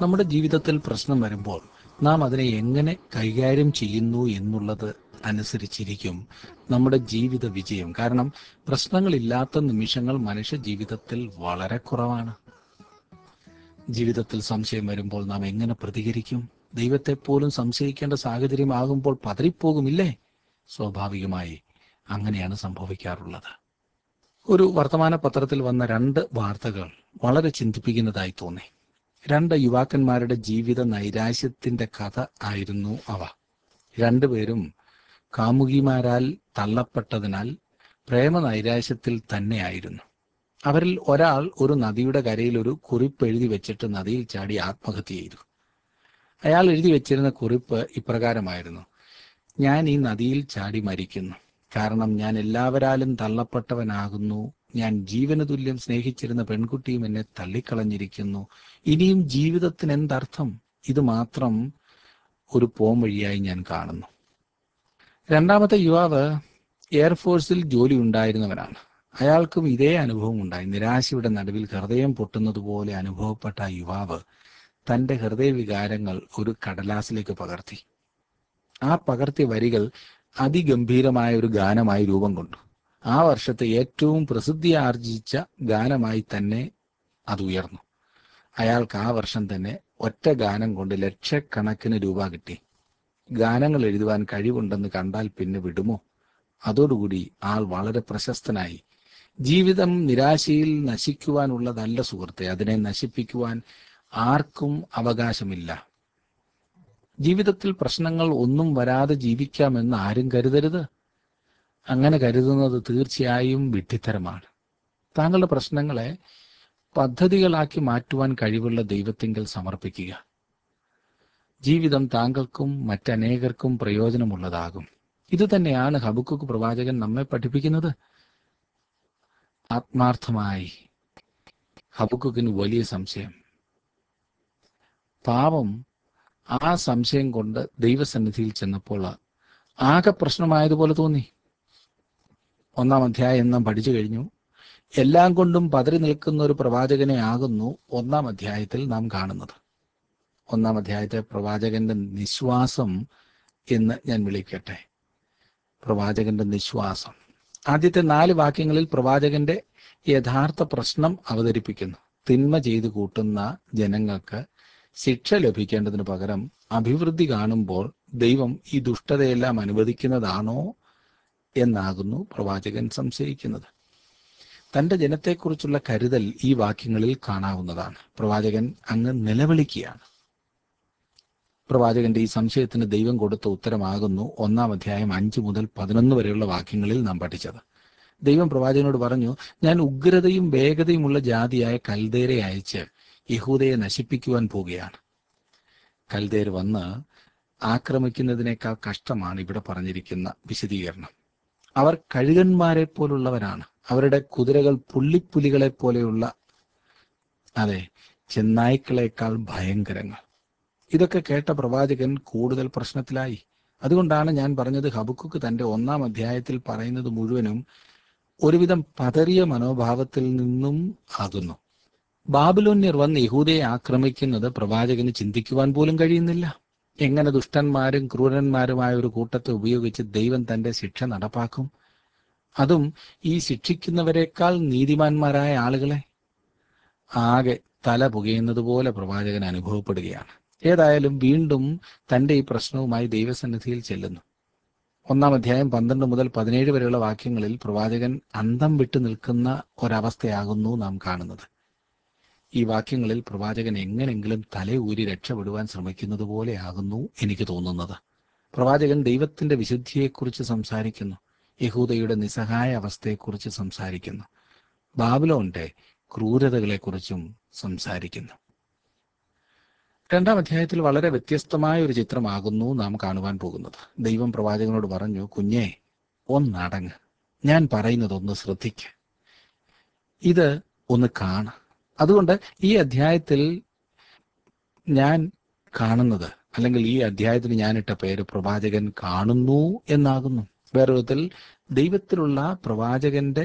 നമ്മുടെ ജീവിതത്തിൽ പ്രശ്നം വരുമ്പോൾ നാം അതിനെ എങ്ങനെ കൈകാര്യം ചെയ്യുന്നു എന്നുള്ളത് അനുസരിച്ചിരിക്കും നമ്മുടെ ജീവിത വിജയം കാരണം പ്രശ്നങ്ങളില്ലാത്ത നിമിഷങ്ങൾ മനുഷ്യ ജീവിതത്തിൽ വളരെ കുറവാണ് ജീവിതത്തിൽ സംശയം വരുമ്പോൾ നാം എങ്ങനെ പ്രതികരിക്കും ദൈവത്തെ പോലും സംശയിക്കേണ്ട സാഹചര്യമാകുമ്പോൾ പതറിപ്പോകുമില്ലേ സ്വാഭാവികമായി അങ്ങനെയാണ് സംഭവിക്കാറുള്ളത് ഒരു വർത്തമാന പത്രത്തിൽ വന്ന രണ്ട് വാർത്തകൾ വളരെ ചിന്തിപ്പിക്കുന്നതായി തോന്നി രണ്ട് യുവാക്കന്മാരുടെ ജീവിത നൈരാശ്യത്തിന്റെ കഥ ആയിരുന്നു അവ രണ്ടുപേരും കാമുകിമാരാൽ തള്ളപ്പെട്ടതിനാൽ പ്രേമ നൈരാശ്യത്തിൽ തന്നെയായിരുന്നു അവരിൽ ഒരാൾ ഒരു നദിയുടെ കരയിൽ ഒരു കുറിപ്പ് എഴുതി വെച്ചിട്ട് നദിയിൽ ചാടി ആത്മഹത്യ ചെയ്തു അയാൾ എഴുതി വെച്ചിരുന്ന കുറിപ്പ് ഇപ്രകാരമായിരുന്നു ഞാൻ ഈ നദിയിൽ ചാടി മരിക്കുന്നു കാരണം ഞാൻ എല്ലാവരാലും തള്ളപ്പെട്ടവനാകുന്നു ഞാൻ ജീവന തുല്യം സ്നേഹിച്ചിരുന്ന പെൺകുട്ടിയും എന്നെ തള്ളിക്കളഞ്ഞിരിക്കുന്നു ഇനിയും ജീവിതത്തിന് എന്തർത്ഥം ഇത് മാത്രം ഒരു പോംവഴിയായി ഞാൻ കാണുന്നു രണ്ടാമത്തെ യുവാവ് എയർഫോഴ്സിൽ ജോലി ഉണ്ടായിരുന്നവനാണ് അയാൾക്കും ഇതേ അനുഭവം ഉണ്ടായി നിരാശയുടെ നടുവിൽ ഹൃദയം പൊട്ടുന്നത് പോലെ അനുഭവപ്പെട്ട ആ യുവാവ് തന്റെ ഹൃദയവികാരങ്ങൾ ഒരു കടലാസിലേക്ക് പകർത്തി ആ പകർത്തിയ വരികൾ അതിഗംഭീരമായ ഒരു ഗാനമായി രൂപം കൊണ്ടു ആ വർഷത്തെ ഏറ്റവും പ്രസിദ്ധി ആർജിച്ച ഗാനമായി തന്നെ അത് ഉയർന്നു അയാൾക്ക് ആ വർഷം തന്നെ ഒറ്റ ഗാനം കൊണ്ട് ലക്ഷക്കണക്കിന് രൂപ കിട്ടി ഗാനങ്ങൾ എഴുതുവാൻ കഴിവുണ്ടെന്ന് കണ്ടാൽ പിന്നെ വിടുമോ അതോടുകൂടി ആൾ വളരെ പ്രശസ്തനായി ജീവിതം നിരാശയിൽ നശിക്കുവാനുള്ളതല്ല സുഹൃത്തെ അതിനെ നശിപ്പിക്കുവാൻ ആർക്കും അവകാശമില്ല ജീവിതത്തിൽ പ്രശ്നങ്ങൾ ഒന്നും വരാതെ ജീവിക്കാമെന്ന് ആരും കരുതരുത് അങ്ങനെ കരുതുന്നത് തീർച്ചയായും വിഡ്ഢിത്തരമാണ് താങ്കളുടെ പ്രശ്നങ്ങളെ പദ്ധതികളാക്കി മാറ്റുവാൻ കഴിവുള്ള ദൈവത്തിങ്കൽ സമർപ്പിക്കുക ജീവിതം താങ്കൾക്കും മറ്റനേകർക്കും പ്രയോജനമുള്ളതാകും ഇത് തന്നെയാണ് ഹബുക്കുക്ക് പ്രവാചകൻ നമ്മെ പഠിപ്പിക്കുന്നത് ആത്മാർത്ഥമായി ഹബുക്കുക്കിന് വലിയ സംശയം പാപം ആ സംശയം കൊണ്ട് ദൈവസന്നിധിയിൽ ചെന്നപ്പോൾ ആകെ പ്രശ്നമായതുപോലെ തോന്നി ഒന്നാം അധ്യായം നാം പഠിച്ചു കഴിഞ്ഞു എല്ലാം കൊണ്ടും പതറി നിൽക്കുന്ന ഒരു പ്രവാചകനെ ആകുന്നു ഒന്നാം അധ്യായത്തിൽ നാം കാണുന്നത് ഒന്നാം അധ്യായത്തെ പ്രവാചകന്റെ നിശ്വാസം എന്ന് ഞാൻ വിളിക്കട്ടെ പ്രവാചകന്റെ നിശ്വാസം ആദ്യത്തെ നാല് വാക്യങ്ങളിൽ പ്രവാചകന്റെ യഥാർത്ഥ പ്രശ്നം അവതരിപ്പിക്കുന്നു തിന്മ ചെയ്തു കൂട്ടുന്ന ജനങ്ങൾക്ക് ശിക്ഷ ലഭിക്കേണ്ടതിന് പകരം അഭിവൃദ്ധി കാണുമ്പോൾ ദൈവം ഈ ദുഷ്ടതയെല്ലാം അനുവദിക്കുന്നതാണോ എന്നാകുന്നു പ്രവാചകൻ സംശയിക്കുന്നത് തന്റെ ജനത്തെക്കുറിച്ചുള്ള കരുതൽ ഈ വാക്യങ്ങളിൽ കാണാവുന്നതാണ് പ്രവാചകൻ അങ്ങ് നിലവിളിക്കുകയാണ് പ്രവാചകന്റെ ഈ സംശയത്തിന് ദൈവം കൊടുത്ത ഉത്തരമാകുന്നു ഒന്നാം അധ്യായം അഞ്ച് മുതൽ പതിനൊന്ന് വരെയുള്ള വാക്യങ്ങളിൽ നാം പഠിച്ചത് ദൈവം പ്രവാചകനോട് പറഞ്ഞു ഞാൻ ഉഗ്രതയും വേഗതയുമുള്ള ജാതിയായ കൽദേരെ അയച്ച് യഹൂദയെ നശിപ്പിക്കുവാൻ പോവുകയാണ് കൽദേർ വന്ന് ആക്രമിക്കുന്നതിനേക്കാൾ കഷ്ടമാണ് ഇവിടെ പറഞ്ഞിരിക്കുന്ന വിശദീകരണം അവർ കഴുകന്മാരെ പോലുള്ളവരാണ് അവരുടെ കുതിരകൾ പുള്ളിപ്പുലികളെ പോലെയുള്ള അതെ ചെന്നായ്ക്കളെക്കാൾ ഭയങ്കരങ്ങൾ ഇതൊക്കെ കേട്ട പ്രവാചകൻ കൂടുതൽ പ്രശ്നത്തിലായി അതുകൊണ്ടാണ് ഞാൻ പറഞ്ഞത് ഹബുക്കുക്ക് തന്റെ ഒന്നാം അധ്യായത്തിൽ പറയുന്നത് മുഴുവനും ഒരുവിധം പതറിയ മനോഭാവത്തിൽ നിന്നും ആകുന്നു ബാബിലോന്യർ വന്ന് യഹൂദയെ ആക്രമിക്കുന്നത് പ്രവാചകന് ചിന്തിക്കുവാൻ പോലും കഴിയുന്നില്ല എങ്ങനെ ദുഷ്ടന്മാരും ക്രൂരന്മാരുമായ ഒരു കൂട്ടത്തെ ഉപയോഗിച്ച് ദൈവം തന്റെ ശിക്ഷ നടപ്പാക്കും അതും ഈ ശിക്ഷിക്കുന്നവരെക്കാൾ നീതിമാന്മാരായ ആളുകളെ ആകെ തല പുകയുന്നത് പോലെ പ്രവാചകൻ അനുഭവപ്പെടുകയാണ് ഏതായാലും വീണ്ടും തന്റെ ഈ പ്രശ്നവുമായി ദൈവസന്നിധിയിൽ ചെല്ലുന്നു ഒന്നാം അധ്യായം പന്ത്രണ്ട് മുതൽ പതിനേഴ് വരെയുള്ള വാക്യങ്ങളിൽ പ്രവാചകൻ അന്തം വിട്ടു നിൽക്കുന്ന ഒരവസ്ഥയാകുന്നു നാം കാണുന്നത് ഈ വാക്യങ്ങളിൽ പ്രവാചകൻ എങ്ങനെങ്കിലും തലയൂരി രക്ഷപ്പെടുവാൻ ശ്രമിക്കുന്നത് പോലെയാകുന്നു എനിക്ക് തോന്നുന്നത് പ്രവാചകൻ ദൈവത്തിന്റെ വിശുദ്ധിയെക്കുറിച്ച് സംസാരിക്കുന്നു യഹൂദയുടെ നിസ്സഹായ അവസ്ഥയെക്കുറിച്ച് സംസാരിക്കുന്നു ബാബിലോന്റെ ക്രൂരതകളെക്കുറിച്ചും സംസാരിക്കുന്നു രണ്ടാം അധ്യായത്തിൽ വളരെ വ്യത്യസ്തമായ ഒരു ചിത്രമാകുന്നു നാം കാണുവാൻ പോകുന്നത് ദൈവം പ്രവാചകനോട് പറഞ്ഞു കുഞ്ഞേ ഒന്നടങ്ങ് ഞാൻ പറയുന്നത് ഒന്ന് ശ്രദ്ധിക്ക് ഇത് ഒന്ന് കാണ് അതുകൊണ്ട് ഈ അധ്യായത്തിൽ ഞാൻ കാണുന്നത് അല്ലെങ്കിൽ ഈ അധ്യായത്തിന് ഞാനിട്ട പേര് പ്രവാചകൻ കാണുന്നു എന്നാകുന്നു വേറെ വിധത്തിൽ ദൈവത്തിലുള്ള പ്രവാചകന്റെ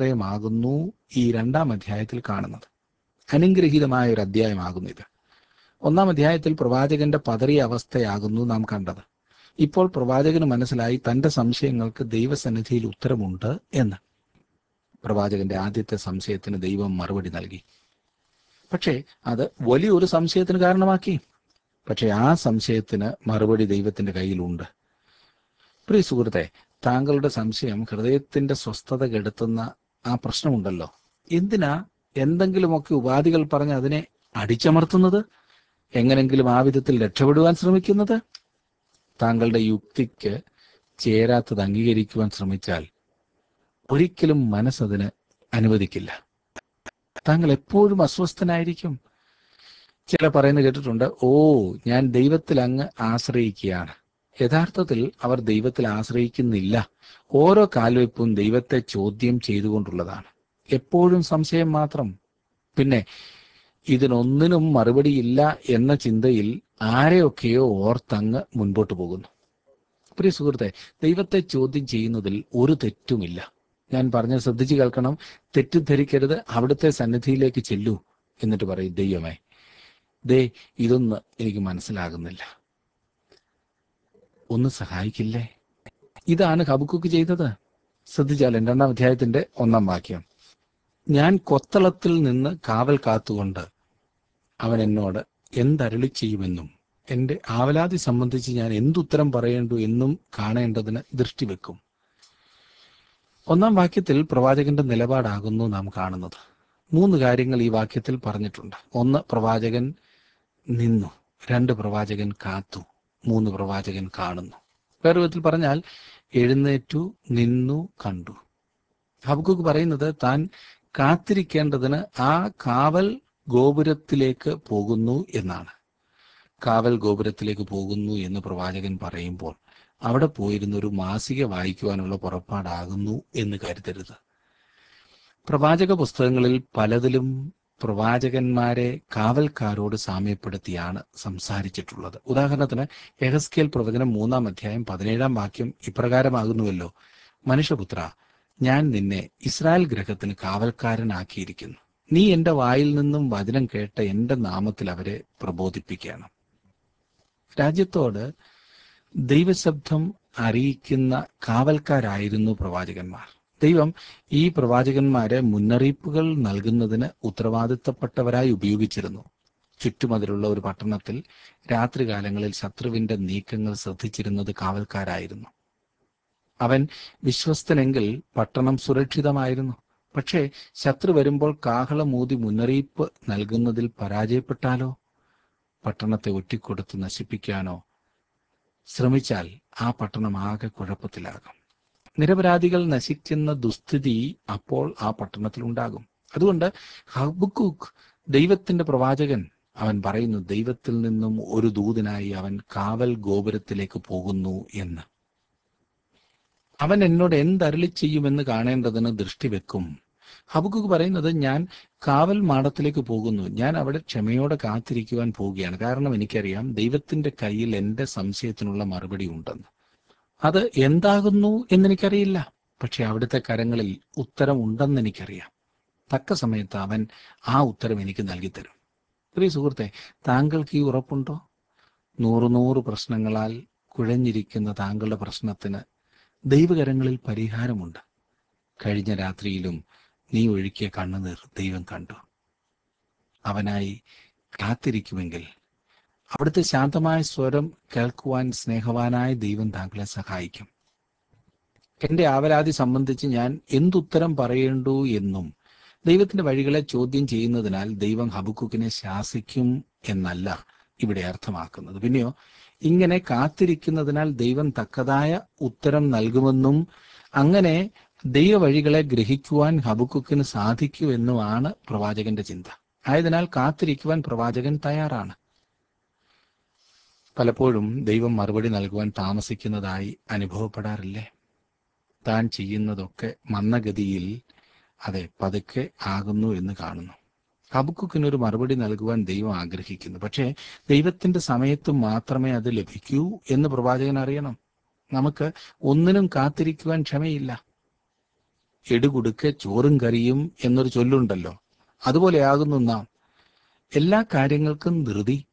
ആശ്രയമാകുന്നു ഈ രണ്ടാം അധ്യായത്തിൽ കാണുന്നത് അനുഗ്രഹീതമായ ഒരു അധ്യായമാകുന്നു ഇത് ഒന്നാം അധ്യായത്തിൽ പ്രവാചകന്റെ പതറിയ അവസ്ഥയാകുന്നു നാം കണ്ടത് ഇപ്പോൾ പ്രവാചകന് മനസ്സിലായി തന്റെ സംശയങ്ങൾക്ക് ദൈവസന്നിധിയിൽ ഉത്തരമുണ്ട് എന്ന് പ്രവാചകന്റെ ആദ്യത്തെ സംശയത്തിന് ദൈവം മറുപടി നൽകി പക്ഷേ അത് വലിയൊരു സംശയത്തിന് കാരണമാക്കി പക്ഷേ ആ സംശയത്തിന് മറുപടി ദൈവത്തിന്റെ കയ്യിലുണ്ട് പ്രിയ സുഹൃത്തെ താങ്കളുടെ സംശയം ഹൃദയത്തിന്റെ സ്വസ്ഥത കെടുത്തുന്ന ആ പ്രശ്നമുണ്ടല്ലോ എന്തിനാ എന്തെങ്കിലുമൊക്കെ ഉപാധികൾ പറഞ്ഞ് അതിനെ അടിച്ചമർത്തുന്നത് എങ്ങനെങ്കിലും ആ വിധത്തിൽ രക്ഷപ്പെടുവാൻ ശ്രമിക്കുന്നത് താങ്കളുടെ യുക്തിക്ക് ചേരാത്തത് അംഗീകരിക്കുവാൻ ശ്രമിച്ചാൽ ഒരിക്കലും മനസ്സതിന് അനുവദിക്കില്ല താങ്കൾ എപ്പോഴും അസ്വസ്ഥനായിരിക്കും ചില പറയുന്നത് കേട്ടിട്ടുണ്ട് ഓ ഞാൻ ദൈവത്തിൽ അങ്ങ് ആശ്രയിക്കുകയാണ് യഥാർത്ഥത്തിൽ അവർ ദൈവത്തിൽ ആശ്രയിക്കുന്നില്ല ഓരോ കാൽവെപ്പും ദൈവത്തെ ചോദ്യം ചെയ്തുകൊണ്ടുള്ളതാണ് എപ്പോഴും സംശയം മാത്രം പിന്നെ ഇതിനൊന്നിനും മറുപടിയില്ല എന്ന ചിന്തയിൽ ആരെയൊക്കെയോ ഓർത്തങ്ങ് മുൻപോട്ട് പോകുന്നു പ്രിയ സുഹൃത്തെ ദൈവത്തെ ചോദ്യം ചെയ്യുന്നതിൽ ഒരു തെറ്റുമില്ല ഞാൻ പറഞ്ഞ ശ്രദ്ധിച്ചു കേൾക്കണം തെറ്റിദ്ധരിക്കരുത് അവിടുത്തെ സന്നിധിയിലേക്ക് ചെല്ലൂ എന്നിട്ട് പറയും ദൈവമേ ദേ ഇതൊന്ന് എനിക്ക് മനസ്സിലാകുന്നില്ല ഒന്ന് സഹായിക്കില്ലേ ഇതാണ് ഹബുക്കുക്ക് ചെയ്തത് ശ്രദ്ധിച്ചാലും രണ്ടാം അധ്യായത്തിന്റെ ഒന്നാം വാക്യം ഞാൻ കൊത്തളത്തിൽ നിന്ന് കാവൽ കാത്തുകൊണ്ട് അവൻ എന്നോട് എന്തരളി ചെയ്യുമെന്നും എന്റെ ആവലാതി സംബന്ധിച്ച് ഞാൻ എന്തുത്തരം പറയേണ്ടു എന്നും കാണേണ്ടതിന് ദൃഷ്ടി വെക്കും ഒന്നാം വാക്യത്തിൽ പ്രവാചകന്റെ നിലപാടാകുന്നു നാം കാണുന്നത് മൂന്ന് കാര്യങ്ങൾ ഈ വാക്യത്തിൽ പറഞ്ഞിട്ടുണ്ട് ഒന്ന് പ്രവാചകൻ നിന്നു രണ്ട് പ്രവാചകൻ കാത്തു മൂന്ന് പ്രവാചകൻ കാണുന്നു വേറെ വിധത്തിൽ പറഞ്ഞാൽ എഴുന്നേറ്റു നിന്നു കണ്ടു ഹബക്കുക്ക് പറയുന്നത് താൻ കാത്തിരിക്കേണ്ടതിന് ആ കാവൽ ഗോപുരത്തിലേക്ക് പോകുന്നു എന്നാണ് കാവൽ ഗോപുരത്തിലേക്ക് പോകുന്നു എന്ന് പ്രവാചകൻ പറയുമ്പോൾ അവിടെ പോയിരുന്ന ഒരു മാസിക വായിക്കുവാനുള്ള പുറപ്പാടാകുന്നു എന്ന് കരുതരുത് പ്രവാചക പുസ്തകങ്ങളിൽ പലതിലും പ്രവാചകന്മാരെ കാവൽക്കാരോട് സാമ്യപ്പെടുത്തിയാണ് സംസാരിച്ചിട്ടുള്ളത് ഉദാഹരണത്തിന് എഹസ്കേൽ പ്രവചനം മൂന്നാം അധ്യായം പതിനേഴാം വാക്യം ഇപ്രകാരമാകുന്നുവല്ലോ മനുഷ്യപുത്ര ഞാൻ നിന്നെ ഇസ്രായേൽ ഗ്രഹത്തിന് കാവൽക്കാരനാക്കിയിരിക്കുന്നു നീ എന്റെ വായിൽ നിന്നും വചനം കേട്ട എന്റെ നാമത്തിൽ അവരെ പ്രബോധിപ്പിക്കണം രാജ്യത്തോട് ദൈവശബ്ദം അറിയിക്കുന്ന കാവൽക്കാരായിരുന്നു പ്രവാചകന്മാർ ദൈവം ഈ പ്രവാചകന്മാരെ മുന്നറിയിപ്പുകൾ നൽകുന്നതിന് ഉത്തരവാദിത്തപ്പെട്ടവരായി ഉപയോഗിച്ചിരുന്നു ചുറ്റുമതിലുള്ള ഒരു പട്ടണത്തിൽ രാത്രികാലങ്ങളിൽ ശത്രുവിന്റെ നീക്കങ്ങൾ ശ്രദ്ധിച്ചിരുന്നത് കാവൽക്കാരായിരുന്നു അവൻ വിശ്വസ്തനെങ്കിൽ പട്ടണം സുരക്ഷിതമായിരുന്നു പക്ഷേ ശത്രു വരുമ്പോൾ കാഹളമൂതി മുന്നറിയിപ്പ് നൽകുന്നതിൽ പരാജയപ്പെട്ടാലോ പട്ടണത്തെ ഒറ്റിക്കൊടുത്ത് നശിപ്പിക്കാനോ ശ്രമിച്ചാൽ ആ പട്ടണം ആകെ കുഴപ്പത്തിലാകും നിരപരാധികൾ നശിക്കുന്ന ദുസ്ഥിതി അപ്പോൾ ആ പട്ടണത്തിൽ ഉണ്ടാകും അതുകൊണ്ട് ഹബുക്കൂക്ക് ദൈവത്തിന്റെ പ്രവാചകൻ അവൻ പറയുന്നു ദൈവത്തിൽ നിന്നും ഒരു ദൂതനായി അവൻ കാവൽ ഗോപുരത്തിലേക്ക് പോകുന്നു എന്ന് അവൻ എന്നോട് എന്തരളി ചെയ്യുമെന്ന് കാണേണ്ടതിന് ദൃഷ്ടി വെക്കും ഹബുക്ക് പറയുന്നത് ഞാൻ കാവൽ മാടത്തിലേക്ക് പോകുന്നു ഞാൻ അവിടെ ക്ഷമയോടെ കാത്തിരിക്കുവാൻ പോവുകയാണ് കാരണം എനിക്കറിയാം ദൈവത്തിന്റെ കയ്യിൽ എന്റെ സംശയത്തിനുള്ള മറുപടി ഉണ്ടെന്ന് അത് എന്താകുന്നു എന്നെനിക്കറിയില്ല പക്ഷെ അവിടുത്തെ കരങ്ങളിൽ ഉത്തരം ഉണ്ടെന്ന് എനിക്കറിയാം തക്ക സമയത്ത് അവൻ ആ ഉത്തരം എനിക്ക് നൽകിത്തരും പ്രിയ സുഹൃത്തെ താങ്കൾക്ക് ഈ ഉറപ്പുണ്ടോ നൂറ് നൂറ് പ്രശ്നങ്ങളാൽ കുഴഞ്ഞിരിക്കുന്ന താങ്കളുടെ പ്രശ്നത്തിന് ദൈവകരങ്ങളിൽ പരിഹാരമുണ്ട് കഴിഞ്ഞ രാത്രിയിലും നീ ഒഴുക്കിയ കണ്ണുനീർ ദൈവം കണ്ടു അവനായി കാത്തിരിക്കുമെങ്കിൽ അവിടുത്തെ ശാന്തമായ സ്വരം കേൾക്കുവാൻ സ്നേഹവാനായ ദൈവം താങ്കളെ സഹായിക്കും എന്റെ ആവലാതി സംബന്ധിച്ച് ഞാൻ എന്തുത്തരം പറയേണ്ടു എന്നും ദൈവത്തിന്റെ വഴികളെ ചോദ്യം ചെയ്യുന്നതിനാൽ ദൈവം ഹബുക്കുക്കിനെ ശാസിക്കും എന്നല്ല ഇവിടെ അർത്ഥമാക്കുന്നത് പിന്നെയോ ഇങ്ങനെ കാത്തിരിക്കുന്നതിനാൽ ദൈവം തക്കതായ ഉത്തരം നൽകുമെന്നും അങ്ങനെ ദൈവവഴികളെ ഗ്രഹിക്കുവാൻ ഹബുക്കുക്കിന് സാധിക്കൂ എന്നുമാണ് പ്രവാചകന്റെ ചിന്ത ആയതിനാൽ കാത്തിരിക്കുവാൻ പ്രവാചകൻ തയ്യാറാണ് പലപ്പോഴും ദൈവം മറുപടി നൽകുവാൻ താമസിക്കുന്നതായി അനുഭവപ്പെടാറില്ലേ താൻ ചെയ്യുന്നതൊക്കെ മന്ദഗതിയിൽ അതെ പതുക്കെ ആകുന്നു എന്ന് കാണുന്നു ഹബുക്കുക്കിന് ഒരു മറുപടി നൽകുവാൻ ദൈവം ആഗ്രഹിക്കുന്നു പക്ഷേ ദൈവത്തിന്റെ സമയത്ത് മാത്രമേ അത് ലഭിക്കൂ എന്ന് പ്രവാചകൻ അറിയണം നമുക്ക് ഒന്നിനും കാത്തിരിക്കുവാൻ ക്ഷമയില്ല എടുകുടുക്ക് ചോറും കറിയും എന്നൊരു ചൊല്ലുണ്ടല്ലോ അതുപോലെയാകുന്നു നാം എല്ലാ കാര്യങ്ങൾക്കും ധൃതി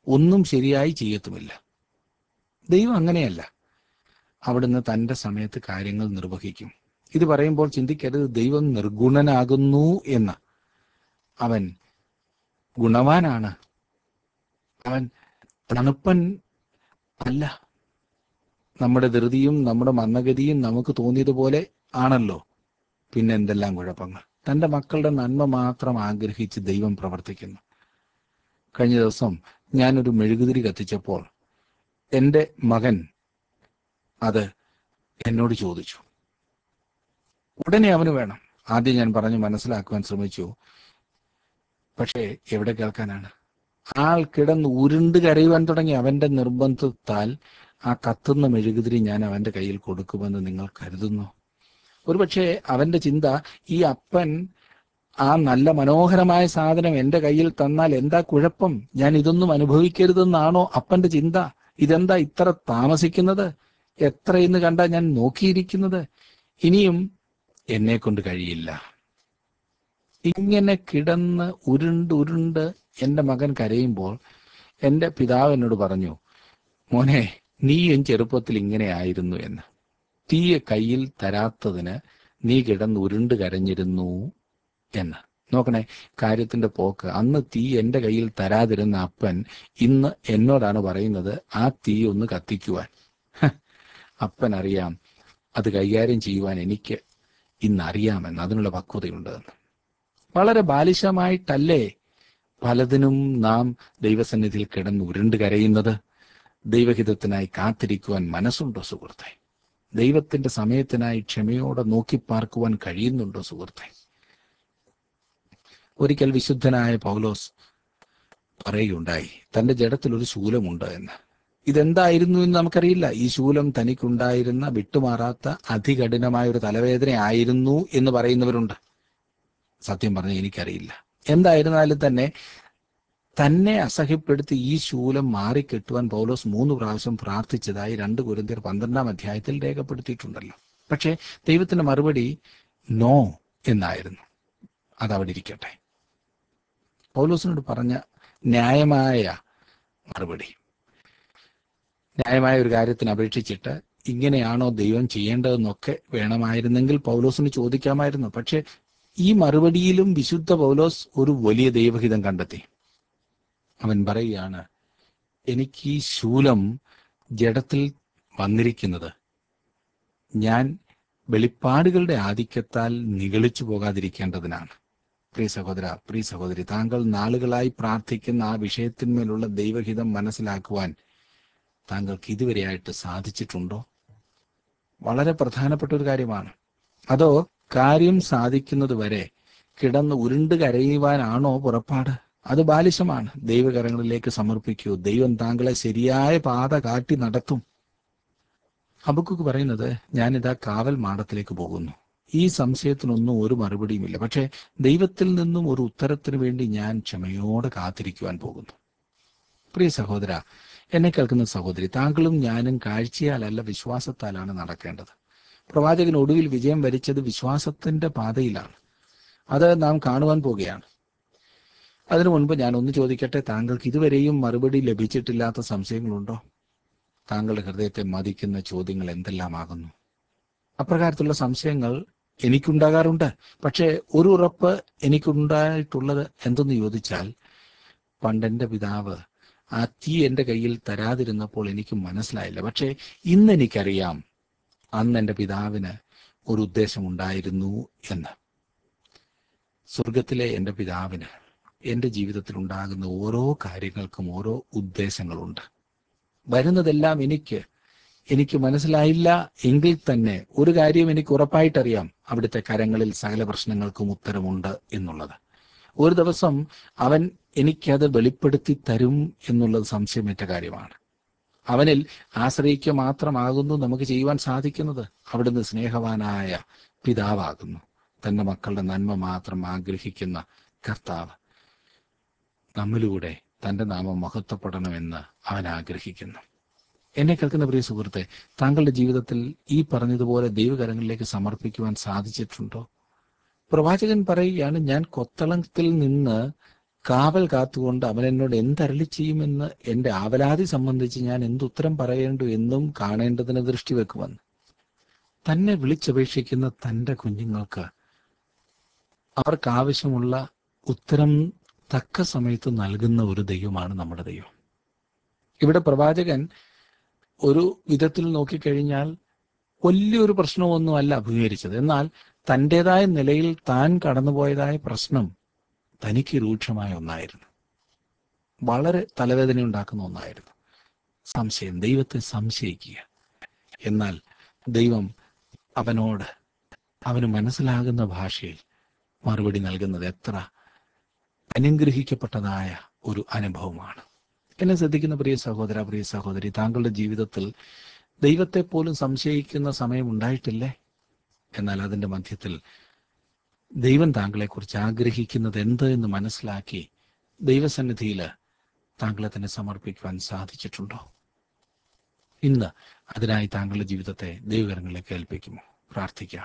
ഒന്നും ശരിയായി ചെയ്യത്തുമില്ല ദൈവം അങ്ങനെയല്ല അവിടുന്ന് തന്റെ സമയത്ത് കാര്യങ്ങൾ നിർവഹിക്കും ഇത് പറയുമ്പോൾ ചിന്തിക്കരുത് ദൈവം നിർഗുണനാകുന്നു എന്ന് അവൻ ഗുണവാനാണ് അവൻ തണുപ്പൻ അല്ല നമ്മുടെ ധൃതിയും നമ്മുടെ മന്ദഗതിയും നമുക്ക് തോന്നിയതുപോലെ ആണല്ലോ പിന്നെ എന്തെല്ലാം കുഴപ്പങ്ങൾ തന്റെ മക്കളുടെ നന്മ മാത്രം ആഗ്രഹിച്ച് ദൈവം പ്രവർത്തിക്കുന്നു കഴിഞ്ഞ ദിവസം ഞാനൊരു മെഴുകുതിരി കത്തിച്ചപ്പോൾ എൻ്റെ മകൻ അത് എന്നോട് ചോദിച്ചു ഉടനെ അവന് വേണം ആദ്യം ഞാൻ പറഞ്ഞു മനസ്സിലാക്കുവാൻ ശ്രമിച്ചു പക്ഷേ എവിടെ കേൾക്കാനാണ് ആൾ കിടന്ന് ഉരുണ്ട് കരയുവാൻ തുടങ്ങി അവന്റെ നിർബന്ധത്താൽ ആ കത്തുന്ന മെഴുകുതിരി ഞാൻ അവന്റെ കയ്യിൽ കൊടുക്കുമെന്ന് നിങ്ങൾ കരുതുന്നു ഒരുപക്ഷെ അവന്റെ ചിന്ത ഈ അപ്പൻ ആ നല്ല മനോഹരമായ സാധനം എന്റെ കയ്യിൽ തന്നാൽ എന്താ കുഴപ്പം ഞാൻ ഇതൊന്നും അനുഭവിക്കരുതെന്നാണോ അപ്പന്റെ ചിന്ത ഇതെന്താ ഇത്ര താമസിക്കുന്നത് എത്ര ഇന്ന് കണ്ടാ ഞാൻ നോക്കിയിരിക്കുന്നത് ഇനിയും എന്നെ കൊണ്ട് കഴിയില്ല ഇങ്ങനെ കിടന്ന് ഉരുണ്ട് ഉരുണ്ട് എന്റെ മകൻ കരയുമ്പോൾ എന്റെ പിതാവ് എന്നോട് പറഞ്ഞു മോനെ നീയും ചെറുപ്പത്തിൽ ഇങ്ങനെ ആയിരുന്നു എന്ന് തീയെ കയ്യിൽ തരാത്തതിന് നീ കിടന്ന് ഉരുണ്ട് കരഞ്ഞിരുന്നു എന്ന് നോക്കണേ കാര്യത്തിന്റെ പോക്ക് അന്ന് തീ എന്റെ കയ്യിൽ തരാതിരുന്ന അപ്പൻ ഇന്ന് എന്നോടാണ് പറയുന്നത് ആ തീ ഒന്ന് കത്തിക്കുവാൻ ഹ, അപ്പൻ അറിയാം അത് കൈകാര്യം ചെയ്യുവാൻ എനിക്ക് ഇന്ന് അറിയാമെന്ന് അതിനുള്ള പക്വതയുണ്ട് എന്ന് വളരെ ബാലിശമായിട്ടല്ലേ പലതിനും നാം ദൈവസന്നിധിയിൽ കിടന്ന് ഉരുണ്ട് കരയുന്നത് ദൈവഹിതത്തിനായി കാത്തിരിക്കുവാൻ മനസ്സുണ്ടോ സുഹൃത്തെ ദൈവത്തിന്റെ സമയത്തിനായി ക്ഷമയോടെ നോക്കിപ്പാർക്കുവാൻ കഴിയുന്നുണ്ടോ സുഹൃത്തെ ഒരിക്കൽ വിശുദ്ധനായ പൗലോസ് പറയുകയുണ്ടായി തന്റെ ജഡത്തിൽ ഒരു ശൂലമുണ്ട് എന്ന് ഇതെന്തായിരുന്നു എന്ന് നമുക്കറിയില്ല ഈ ശൂലം തനിക്കുണ്ടായിരുന്ന വിട്ടുമാറാത്ത അതികഠിനമായ ഒരു തലവേദന ആയിരുന്നു എന്ന് പറയുന്നവരുണ്ട് സത്യം പറഞ്ഞ എനിക്കറിയില്ല എന്തായിരുന്നാലും തന്നെ തന്നെ അസഹ്യപ്പെടുത്തി ഈ ശൂലം മാറിക്കെട്ടുവാൻ പൗലോസ് മൂന്ന് പ്രാവശ്യം പ്രാർത്ഥിച്ചതായി രണ്ട് കുരുന്തിയർ പന്ത്രണ്ടാം അധ്യായത്തിൽ രേഖപ്പെടുത്തിയിട്ടുണ്ടല്ലോ പക്ഷേ ദൈവത്തിന്റെ മറുപടി നോ എന്നായിരുന്നു അതവിടെ ഇരിക്കട്ടെ പൗലോസിനോട് പറഞ്ഞ ന്യായമായ മറുപടി ന്യായമായ ഒരു കാര്യത്തിന് അപേക്ഷിച്ചിട്ട് ഇങ്ങനെയാണോ ദൈവം ചെയ്യേണ്ടതെന്നൊക്കെ വേണമായിരുന്നെങ്കിൽ പൗലോസിന് ചോദിക്കാമായിരുന്നു പക്ഷെ ഈ മറുപടിയിലും വിശുദ്ധ പൗലോസ് ഒരു വലിയ ദൈവഹിതം കണ്ടെത്തി അവൻ പറയുകയാണ് എനിക്ക് ഈ ശൂലം ജഡത്തിൽ വന്നിരിക്കുന്നത് ഞാൻ വെളിപ്പാടുകളുടെ ആധിക്യത്താൽ നിഗളിച്ചു പോകാതിരിക്കേണ്ടതിനാണ് പ്രിയ സഹോദര പ്രിയ സഹോദരി താങ്കൾ നാളുകളായി പ്രാർത്ഥിക്കുന്ന ആ വിഷയത്തിന്മേലുള്ള ദൈവഹിതം മനസ്സിലാക്കുവാൻ താങ്കൾക്ക് ഇതുവരെയായിട്ട് സാധിച്ചിട്ടുണ്ടോ വളരെ പ്രധാനപ്പെട്ട ഒരു കാര്യമാണ് അതോ കാര്യം സാധിക്കുന്നത് വരെ കിടന്ന് ഉരുണ്ട് കരയുവാനാണോ പുറപ്പാട് അത് ബാലിശമാണ് ദൈവകരങ്ങളിലേക്ക് സമർപ്പിക്കൂ ദൈവം താങ്കളെ ശരിയായ പാത കാട്ടി നടത്തും ഹബക്കുക്ക് പറയുന്നത് ഞാനിതാ കാവൽ മാടത്തിലേക്ക് പോകുന്നു ഈ സംശയത്തിനൊന്നും ഒരു മറുപടിയുമില്ല പക്ഷേ ദൈവത്തിൽ നിന്നും ഒരു ഉത്തരത്തിന് വേണ്ടി ഞാൻ ക്ഷമയോടെ കാത്തിരിക്കുവാൻ പോകുന്നു പ്രിയ സഹോദര എന്നെ കേൾക്കുന്ന സഹോദരി താങ്കളും ഞാനും കാഴ്ചയാലല്ല വിശ്വാസത്താലാണ് നടക്കേണ്ടത് പ്രവാചകൻ ഒടുവിൽ വിജയം വരിച്ചത് വിശ്വാസത്തിന്റെ പാതയിലാണ് അത് നാം കാണുവാൻ പോകുകയാണ് അതിനു മുൻപ് ഞാൻ ഒന്ന് ചോദിക്കട്ടെ താങ്കൾക്ക് ഇതുവരെയും മറുപടി ലഭിച്ചിട്ടില്ലാത്ത സംശയങ്ങളുണ്ടോ താങ്കളുടെ ഹൃദയത്തെ മതിക്കുന്ന ചോദ്യങ്ങൾ എന്തെല്ലാമാകുന്നു അപ്രകാരത്തിലുള്ള സംശയങ്ങൾ എനിക്കുണ്ടാകാറുണ്ട് പക്ഷേ ഒരു ഉറപ്പ് എനിക്കുണ്ടായിട്ടുള്ളത് എന്തെന്ന് ചോദിച്ചാൽ പണ്ടെന്റെ പിതാവ് ആ തീ എന്റെ കയ്യിൽ തരാതിരുന്നപ്പോൾ എനിക്ക് മനസ്സിലായില്ല പക്ഷേ ഇന്ന് എനിക്കറിയാം അന്ന് എന്റെ പിതാവിന് ഒരു ഉദ്ദേശമുണ്ടായിരുന്നു എന്ന് സ്വർഗത്തിലെ എന്റെ പിതാവിന് എന്റെ ജീവിതത്തിൽ ഉണ്ടാകുന്ന ഓരോ കാര്യങ്ങൾക്കും ഓരോ ഉദ്ദേശങ്ങളുണ്ട് വരുന്നതെല്ലാം എനിക്ക് എനിക്ക് മനസ്സിലായില്ല എങ്കിൽ തന്നെ ഒരു കാര്യം എനിക്ക് ഉറപ്പായിട്ടറിയാം അവിടുത്തെ കരങ്ങളിൽ സകല പ്രശ്നങ്ങൾക്കും ഉത്തരമുണ്ട് എന്നുള്ളത് ഒരു ദിവസം അവൻ എനിക്കത് വെളിപ്പെടുത്തി തരും എന്നുള്ളത് സംശയമേറ്റ കാര്യമാണ് അവനിൽ ആശ്രയിക്കുക മാത്രമാകുന്നു നമുക്ക് ചെയ്യുവാൻ സാധിക്കുന്നത് അവിടുന്ന് സ്നേഹവാനായ പിതാവാകുന്നു തന്റെ മക്കളുടെ നന്മ മാത്രം ആഗ്രഹിക്കുന്ന കർത്താവ് നമ്മിലൂടെ തന്റെ നാമം മഹത്വപ്പെടണമെന്ന് അവൻ ആഗ്രഹിക്കുന്നു എന്നെ കേൾക്കുന്ന പ്രിയ സുഹൃത്തെ താങ്കളുടെ ജീവിതത്തിൽ ഈ പറഞ്ഞതുപോലെ ദൈവകരങ്ങളിലേക്ക് സമർപ്പിക്കുവാൻ സാധിച്ചിട്ടുണ്ടോ പ്രവാചകൻ പറയുകയാണ് ഞാൻ കൊത്തളത്തിൽ നിന്ന് കാവൽ കാത്തുകൊണ്ട് അവൻ എന്നോട് എന്തരളി ചെയ്യുമെന്ന് എന്റെ ആവലാതി സംബന്ധിച്ച് ഞാൻ എന്തുത്തരം പറയേണ്ടു എന്നും കാണേണ്ടതിന് ദൃഷ്ടി വെക്കുമെന്ന് തന്നെ വിളിച്ചപേക്ഷിക്കുന്ന തന്റെ കുഞ്ഞുങ്ങൾക്ക് അവർക്ക് ആവശ്യമുള്ള ഉത്തരം തക്ക സമയത്ത് നൽകുന്ന ഒരു ദൈവമാണ് നമ്മുടെ ദൈവം ഇവിടെ പ്രവാചകൻ ഒരു വിധത്തിൽ നോക്കിക്കഴിഞ്ഞാൽ വലിയൊരു പ്രശ്നമൊന്നും അല്ല അഭിമുഖീകരിച്ചത് എന്നാൽ തൻ്റെതായ നിലയിൽ താൻ കടന്നുപോയതായ പ്രശ്നം തനിക്ക് രൂക്ഷമായ ഒന്നായിരുന്നു വളരെ തലവേദന ഉണ്ടാക്കുന്ന ഒന്നായിരുന്നു സംശയം ദൈവത്തെ സംശയിക്കുക എന്നാൽ ദൈവം അവനോട് അവന് മനസ്സിലാകുന്ന ഭാഷയിൽ മറുപടി നൽകുന്നത് എത്ര അനുഗ്രഹിക്കപ്പെട്ടതായ ഒരു അനുഭവമാണ് എന്നെ ശ്രദ്ധിക്കുന്ന പ്രിയ സഹോദര പ്രിയ സഹോദരി താങ്കളുടെ ജീവിതത്തിൽ ദൈവത്തെ പോലും സംശയിക്കുന്ന സമയം ഉണ്ടായിട്ടില്ലേ എന്നാൽ അതിന്റെ മധ്യത്തിൽ ദൈവം താങ്കളെക്കുറിച്ച് ആഗ്രഹിക്കുന്നത് എന്ത് എന്ന് മനസ്സിലാക്കി ദൈവസന്നിധിയിൽ താങ്കളെ തന്നെ സമർപ്പിക്കുവാൻ സാധിച്ചിട്ടുണ്ടോ ഇന്ന് അതിനായി താങ്കളുടെ ജീവിതത്തെ ദൈവകരങ്ങളിലേക്ക് ഏൽപ്പിക്കുമോ പ്രാർത്ഥിക്കാം